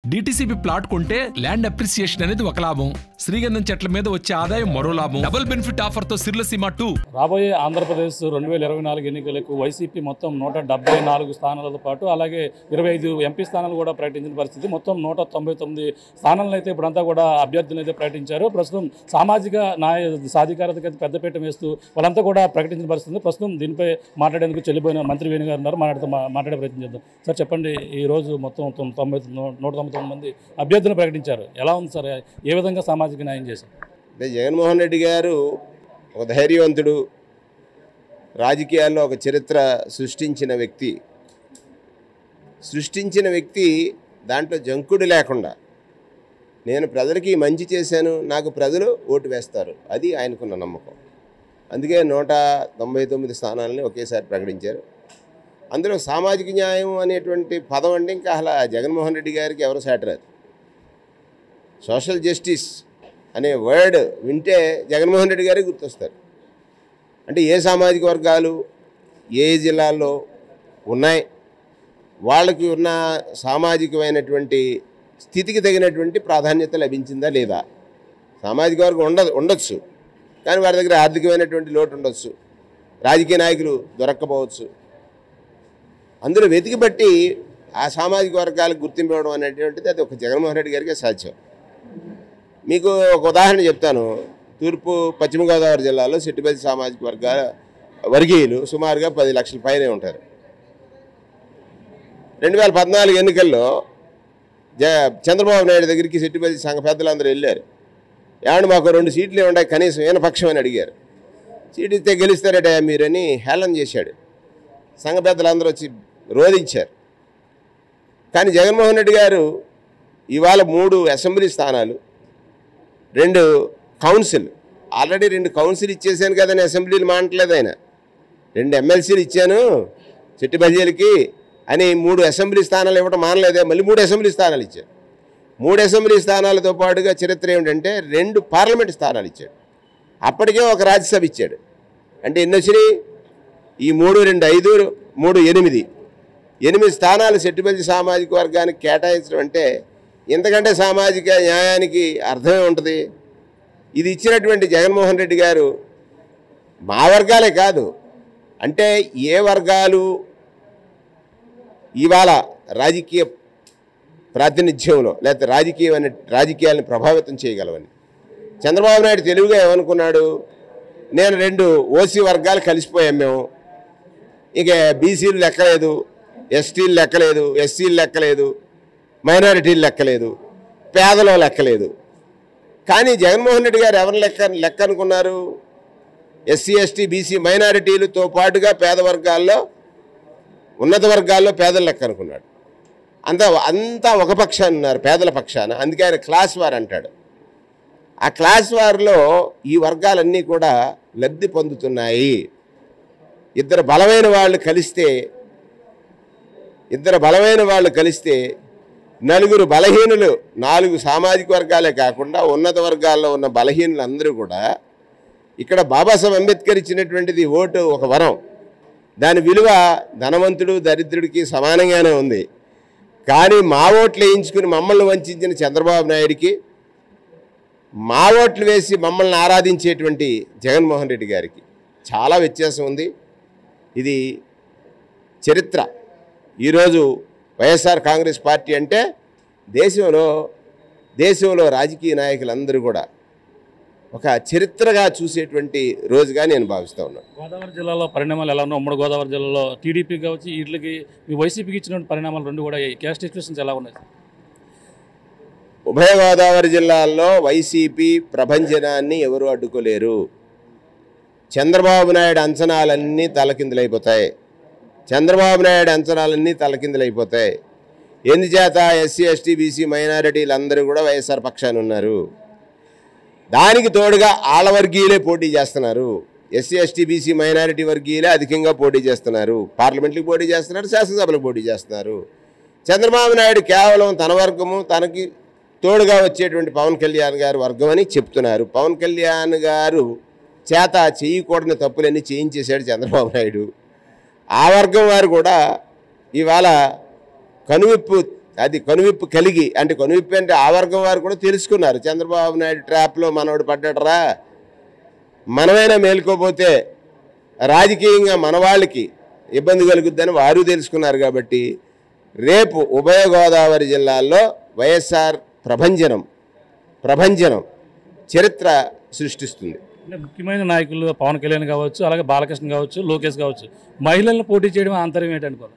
DTCP plot కొంటే land appreciation అనేది ఒక లాభం శ్రీగంధం చెట్ల మీద వచ్చే ఆదాయం మరో లాభం డబుల్ బెనిఫిట్ ఆఫర్ తో సిర్లసీమ టూ రాబోయే ఆంధ్రప్రదేశ్ రెండు వేల ఇరవై నాలుగు ఎన్నికలకు వైసీపీ మొత్తం నూట డెబ్బై నాలుగు స్థానాలతో పాటు అలాగే ఇరవై ఐదు ఎంపీ స్థానాలు కూడా ప్రకటించిన పరిస్థితి మొత్తం నూట తొంభై తొమ్మిది స్థానాలను అయితే ఇప్పుడంతా కూడా అభ్యర్థులను అయితే ప్రకటించారు ప్రస్తుతం సామాజిక న్యాయ సాధికారతకి అయితే పెద్దపీట వేస్తూ వాళ్ళంతా కూడా ప్రకటించిన పరిస్థితి ఉంది. ప్రస్తుతం దీనిపై మాట్లాడేందుకు చెల్లిపోయిన మంత్రి వేణు గారు ఉన్నారు మాట్లాడుతూ మా- మాట్లాడే ప్రయత్నం చేద్దాం సార్ చెప్పండి ఈ రోజు మొత్తం తొమ్- తొంభై నూ- నూట తొంభై తొమ్మిది మంది అభ్యర్థులను ప్రకటించారు ఎలా ఉంది సార్ ఏ విధంగా సామాజిక న్యాయం చేశారు అంటే జగన్మోహన్ రెడ్డి గారు ఒక ధైర్యవంతుడు రాజకీయాల్లో ఒక చరిత్ర సృష్టించిన వ్యక్తి సృష్టించిన వ్యక్తి దాంట్లో జంకుడు లేకుండా నేను ప్రజలకి మంచి చేశాను నాకు ప్రజలు ఓటు వేస్తారు అది ఆయనకున్న నమ్మకం అందుకే నూట తొంభై తొమ్మిది స్థానాలని ఒకేసారి ప్రకటించారు అందులో సామాజిక న్యాయం అనేటువంటి పదం అంటే ఇంకా అసలు జగన్మోహన్ రెడ్డి గారికి ఎవరు సాటరారు సోషల్ జస్టిస్ అనే వర్డ్ వింటే జగన్మోహన్ రెడ్డి గారే గుర్తొస్తారు అంటే ఏ సామాజిక వర్గాలు ఏ జిల్లాల్లో ఉన్నాయి వాళ్ళకి ఉన్న సామాజికమైనటువంటి స్థితికి తగినటువంటి ప్రాధాన్యత లభించిందా లేదా సామాజిక వర్గం ఉండ ఉండొచ్చు కానీ వారి దగ్గర ఆర్థికమైనటువంటి లోటు ఉండొచ్చు రాజకీయ నాయకులు దొరక్కపోవచ్చు అందులో వెతికి బట్టి ఆ సామాజిక వర్గాలకు గుర్తింపు ఇవ్వడం అనేటువంటిది అది ఒక జగన్మోహన్ రెడ్డి గారికి సాధ్యం మీకు ఒక ఉదాహరణ చెప్తాను తూర్పు పశ్చిమ గోదావరి జిల్లాలో సిట్టిపల్లి సామాజిక వర్గాల వర్గీయులు సుమారుగా పది లక్షల పైనే ఉంటారు రెండు వేల పద్నాలుగు ఎన్నికల్లో జ చంద్రబాబు నాయుడు దగ్గరికి సిట్టిపల్లి సంఘ పెద్దలందరూ వెళ్ళారు ఏమంటే మాకు రెండు సీట్లు ఉన్నాయి కనీసం ఏన పక్షం అని అడిగారు సీటు ఇస్తే గెలుస్తారట మీరని హేళన చేశాడు సంఘ పెద్దలందరూ వచ్చి రోధించారు కానీ జగన్మోహన్ రెడ్డి గారు ఇవాళ మూడు అసెంబ్లీ స్థానాలు రెండు కౌన్సిల్ ఆల్రెడీ రెండు కౌన్సిల్ ఇచ్చేసాను కదని అసెంబ్లీలు మానట్లేదు ఆయన రెండు ఎమ్మెల్సీలు ఇచ్చాను చెట్టు బజీలకి అని మూడు అసెంబ్లీ స్థానాలు ఇవ్వడం మానలేదే మళ్ళీ మూడు అసెంబ్లీ స్థానాలు ఇచ్చారు మూడు అసెంబ్లీ స్థానాలతో పాటుగా చరిత్ర ఏమిటంటే రెండు పార్లమెంట్ స్థానాలు ఇచ్చాడు అప్పటికే ఒక రాజ్యసభ ఇచ్చాడు అంటే ఎన్ని వచ్చినాయి ఈ మూడు రెండు ఐదు మూడు ఎనిమిది ఎనిమిది స్థానాలు సెట్టుబెల్లి సామాజిక వర్గానికి కేటాయించడం అంటే ఇంతకంటే సామాజిక న్యాయానికి అర్థమే ఉంటుంది ఇది ఇచ్చినటువంటి జగన్మోహన్ రెడ్డి గారు మా వర్గాలే కాదు అంటే ఏ వర్గాలు ఇవాళ రాజకీయ ప్రాతినిధ్యంలో లేకపోతే రాజకీయమైన రాజకీయాలను ప్రభావితం చేయగలవని చంద్రబాబు నాయుడు తెలివిగా ఏమనుకున్నాడు నేను రెండు ఓసీ వర్గాలు కలిసిపోయాం మేము ఇక బీసీలు లెక్కలేదు ఎస్టీలు లెక్కలేదు ఎస్సీలు లెక్కలేదు మైనారిటీలు లెక్కలేదు పేదలో లెక్కలేదు కానీ జగన్మోహన్ రెడ్డి గారు ఎవరిని లెక్క లెక్క అనుకున్నారు ఎస్సీ ఎస్టీ బీసీ మైనారిటీలతో పాటుగా పేద వర్గాల్లో ఉన్నత వర్గాల్లో పేదల లెక్క అనుకున్నాడు అంతా అంతా ఒక పక్షాన ఉన్నారు పేదల పక్షాన అందుకే ఆయన క్లాస్ వార్ అంటాడు ఆ క్లాస్ వార్లో ఈ వర్గాలన్నీ కూడా లబ్ధి పొందుతున్నాయి ఇద్దరు బలమైన వాళ్ళు కలిస్తే ఇద్దరు బలమైన వాళ్ళు కలిస్తే నలుగురు బలహీనులు నాలుగు సామాజిక వర్గాలే కాకుండా ఉన్నత వర్గాల్లో ఉన్న బలహీనులు అందరూ కూడా ఇక్కడ బాబాసాహెబ్ అంబేద్కర్ ఇచ్చినటువంటిది ఓటు ఒక వరం దాని విలువ ధనవంతుడు దరిద్రుడికి సమానంగానే ఉంది కానీ మా ఓట్లు వేయించుకుని మమ్మల్ని వంచిన చంద్రబాబు నాయుడికి మా ఓట్లు వేసి మమ్మల్ని ఆరాధించేటువంటి జగన్మోహన్ రెడ్డి గారికి చాలా వ్యత్యాసం ఉంది ఇది చరిత్ర ఈరోజు వైఎస్ఆర్ కాంగ్రెస్ పార్టీ అంటే దేశంలో దేశంలో రాజకీయ నాయకులందరూ కూడా ఒక చరిత్రగా చూసేటువంటి రోజుగా నేను భావిస్తూ ఉన్నాను గోదావరి జిల్లాలో పరిణామాలు ఎలా ఉన్నాయి ఉమ్మడి గోదావరి జిల్లాలో టీడీపీ కావచ్చు వీటికి మీ వైసీపీకి ఇచ్చిన పరిణామాలు రెండు కూడా క్యాస్ట్ సిచ్యువేషన్స్ ఎలా ఉన్నాయి ఉభయ గోదావరి జిల్లాల్లో వైసీపీ ప్రభంజనాన్ని ఎవరు అడ్డుకోలేరు చంద్రబాబు నాయుడు అంచనాలన్నీ తలకిందులైపోతాయి చంద్రబాబు నాయుడు అంచనాలన్నీ తలకిందులైపోతాయి ఎందుచేత ఎస్సీ ఎస్టీ బీసీ మైనారిటీలు అందరూ కూడా వైఎస్ఆర్ పక్షాన ఉన్నారు దానికి తోడుగా ఆళ్ళ వర్గీయులే పోటీ చేస్తున్నారు ఎస్సీ ఎస్టీ బీసీ మైనారిటీ వర్గీయులే అధికంగా పోటీ చేస్తున్నారు పార్లమెంట్కి పోటీ చేస్తున్నారు శాసనసభలకు పోటీ చేస్తున్నారు చంద్రబాబు నాయుడు కేవలం తన వర్గము తనకి తోడుగా వచ్చేటువంటి పవన్ కళ్యాణ్ గారు వర్గం అని చెప్తున్నారు పవన్ కళ్యాణ్ గారు చేత చేయకూడని తప్పులన్నీ చేయించేశాడు చంద్రబాబు నాయుడు ఆ వర్గం వారు కూడా ఇవాళ కనువిప్పు అది కనువిప్పు కలిగి అంటే కనువిప్పు అంటే ఆ వర్గం వారు కూడా తెలుసుకున్నారు చంద్రబాబు నాయుడు ట్రాప్లో మనవాడు పడ్డాడరా మనమైనా మేలుకోపోతే రాజకీయంగా మన వాళ్ళకి ఇబ్బంది కలుగుద్దని వారు తెలుసుకున్నారు కాబట్టి రేపు ఉభయ గోదావరి జిల్లాల్లో వైఎస్ఆర్ ప్రభంజనం ప్రభంజనం చరిత్ర సృష్టిస్తుంది అంటే ముఖ్యమైన నాయకులు పవన్ కళ్యాణ్ కావచ్చు అలాగే బాలకృష్ణ కావచ్చు లోకేష్ కావచ్చు మహిళలను పోటీ చేయడం ఆంతర్యం ఏంటనుకోవాలి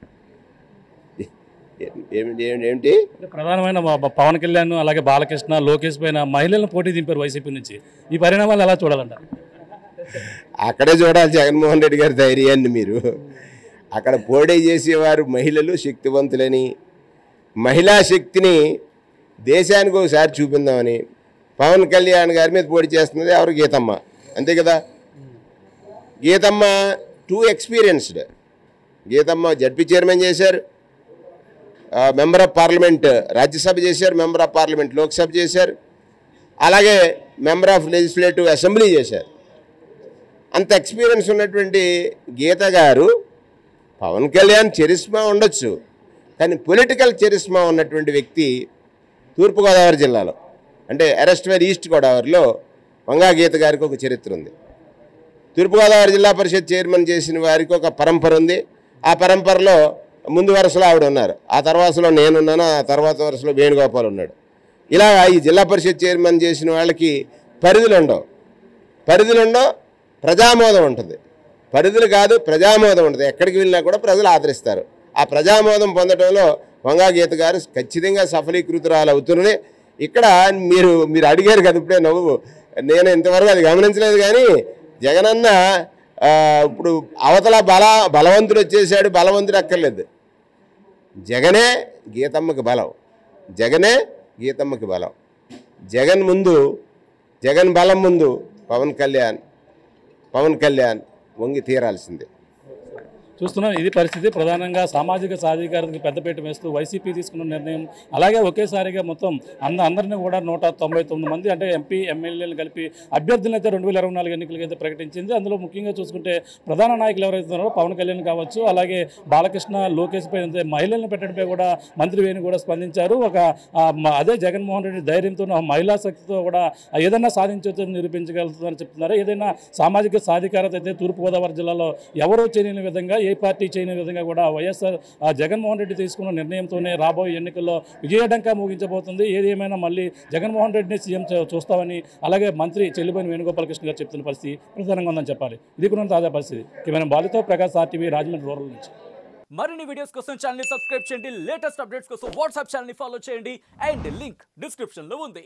ఏమిటి ఏమిటి ఏమిటి అంటే ప్రధానమైన మా- మా పవన్ కళ్యాణ్ అలాగే బాలకృష్ణ లోకేష్ పైన మహిళలను పోటీ దింపారు వైసీపీ నుంచి ఈ పరిణామాలు ఎలా చూడాలంటారు అక్కడే చూడాలి జగన్మోహన్ రెడ్డి గారి ధైర్యాన్ని మీరు అక్కడ పోటీ చేసేవారు మహిళలు శక్తివంతులని మహిళా శక్తిని దేశానికి ఒకసారి చూపిందామని పవన్ కళ్యాణ్ గారి మీద పోటీ చేస్తున్నది ఎవరు గీతమ్మ అంతే కదా Geethamma too experienced Geethamma ZP chairman చేశారు మెంబర్ ఆఫ్ పార్లమెంట్ రాజ్యసభ చేశారు మెంబర్ ఆఫ్ పార్లమెంట్ లోక్సభ చేశారు అలాగే మెంబర్ ఆఫ్ లెజిస్లేటివ్ అసెంబ్లీ చేశారు అంత ఎక్స్పీరియన్స్ ఉన్నటువంటి గీత గారు పవన్ కళ్యాణ్ చరిస్మా ఉండొచ్చు కానీ పొలిటికల్ చరిస్మా ఉన్నటువంటి వ్యక్తి తూర్పుగోదావరి జిల్లాలో అంటే అరెస్ట్ వేర్ ఈస్ట్ గోదావరిలో వంగా గీత గారికి ఒక చరిత్ర ఉంది తూర్పుగోదావరి జిల్లా పరిషత్ చైర్మన్ చేసిన వారికి ఒక పరంపర ఉంది ఆ పరంపరలో ముందు వరుసలో ఆవిడ ఉన్నారు ఆ తర్వాతలో నేనున్నాను ఆ తర్వాత వరుసలో వేణుగోపాల్ ఉన్నాడు ఇలా ఈ జిల్లా పరిషత్ చైర్మన్ చేసిన వాళ్ళకి పరిధులు ఉండవు పరిధులు ఉండవు ప్రజామోదం ఉంటుంది పరిధులు కాదు ప్రజామోదం ఉంటుంది ఎక్కడికి వెళ్ళినా కూడా ప్రజలు ఆదరిస్తారు ఆ ప్రజామోదం పొందడంలో వంగా గీత గారు ఖచ్చితంగా సఫలీకృతురాలు అవుతున్నాయి ఇక్కడ మీరు మీరు అడిగారు కదా ఇప్పుడే నవ్వు నేను ఇంతవరకు అది గమనించలేదు కానీ జగనన్న ఆ, ఇప్పుడు అవతల బల బలవంతుడు వచ్చేసాడు బలవంతుడు అక్కర్లేదు జగనే గీతమ్మకి బలం జగనే గీతమ్మకి బలం జగన్ ముందు జగన్ బలం ముందు పవన్ కళ్యాణ్ పవన్ కళ్యాణ్ వంగి తీరాల్సిందే చూస్తున్నాం ఇది పరిస్థితి ప్రధానంగా సామాజిక సాధికారతకి పెద్దపీట వేస్తూ వైసీపీ తీసుకున్న నిర్ణయం అలాగే ఒకేసారిగా మొత్తం అంద అందరినీ కూడా నూట తొంభై తొమ్మిది మంది అంటే ఎంపీ ఎమ్మెల్యేలు కలిపి అభ్యర్థులను అయితే రెండు వేల ఇరవై నాలుగు ఎన్నికలకి అయితే ప్రకటించింది అందులో ముఖ్యంగా చూసుకుంటే ప్రధాన నాయకులు ఎవరైతే ఉన్నారో పవన్ కళ్యాణ్ కావచ్చు అలాగే బాలకృష్ణ లోకేష్ పై అయితే మహిళలను పెట్టడంపై కూడా మంత్రి వేణు కూడా స్పందించారు ఒక ఆ, మ- అదే జగన్మోహన్ రెడ్డి ధైర్యంతో ఆ మహిళా శక్తితో కూడా ఏదైనా సాధించవచ్చని నిరూపించగలుగుతుందని చెప్తున్నారు ఏదైనా సామాజిక సాధికారత అయితే తూర్పుగోదావరి జిల్లాలో ఎవరో చేయని విధంగా ఏ పార్టీ చేయని విధంగా కూడా వైఎస్ఆర్ ఆ, జగన్మోహన్ రెడ్డి తీసుకున్న నిర్ణయంతోనే రాబోయే ఎన్నికల్లో విజయడంకా ముగించబోతుంది ఏది ఏమైనా మళ్ళీ జగన్మోహన్ రెడ్డిని సీఎం చూ- చూస్తామని అలాగే మంత్రి చెల్లిపోయిన వేణుగోపాలకృష్ణ గారు చెప్తున్న పరిస్థితి ప్రధానంగా ఉందని చెప్పాలి ఇది కూడా తాజా పరిస్థితి కెమెరా బాలితో ప్రకాశ్ ఆర్టీవీ రాజమండ్రి రూరల్ నుంచి మరిన్ని వీడియోస్ కోసం ఛానల్ సబ్స్క్రైబ్ చేయండి లేటెస్ట్ అప్డేట్స్ కోసం వాట్సాప్ ఛానల్ ఫాలో చేయండి అండ్ లింక్ డిస్క్రిప్షన్ లో ఉంది